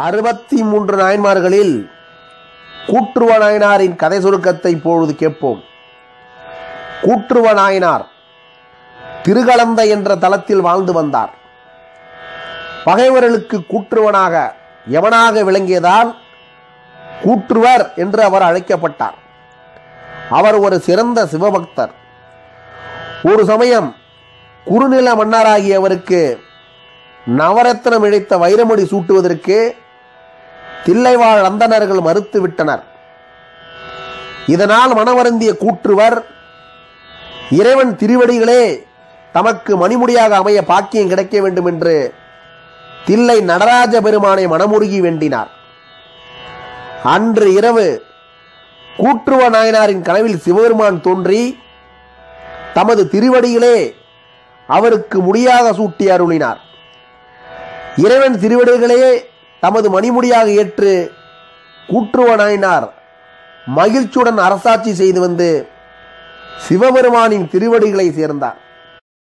அறுபத்தி மூன்று நாயன்மார்களில் கூற்றுவ நாயனாரின் கதை சுருக்கத்தை இப்பொழுது கேட்போம் கூற்றுவ நாயனார் திருகலந்த என்ற தலத்தில் வாழ்ந்து வந்தார் பகைவர்களுக்கு கூற்றுவனாக எவனாக விளங்கியதால் கூற்றுவர் என்று அவர் அழைக்கப்பட்டார் அவர் ஒரு சிறந்த சிவபக்தர் ஒரு சமயம் குறுநில மன்னராகிய அவருக்கு நவரத்னம் இழைத்த வைரமுடி சூட்டுவதற்கு தில்லைவாழ் அந்தணர்கள் மறுத்துவிட்டனர் இதனால் மனவருந்திய கூற்றுவர் இறைவன் திருவடிகளே தமக்கு மணிமுடியாக அமைய பாக்கியம் கிடைக்க வேண்டும் என்று தில்லை நடராஜ பெருமானை மனமுருகி வேண்டினார் அன்று இரவு கூற்றுவ நாயனாரின் கனவில் சிவபெருமான் தோன்றி தமது திருவடிகளே அவருக்கு முடியாக சூட்டி அருளினார் இறைவன் திருவடிகளே தமது மணிமுடியாக ஏற்று கூற்றுவ நாயனார் மகிழ்ச்சியுடன் அரசாட்சி செய்து வந்து சிவபெருமானின் திருவடிகளை சேர்ந்தார்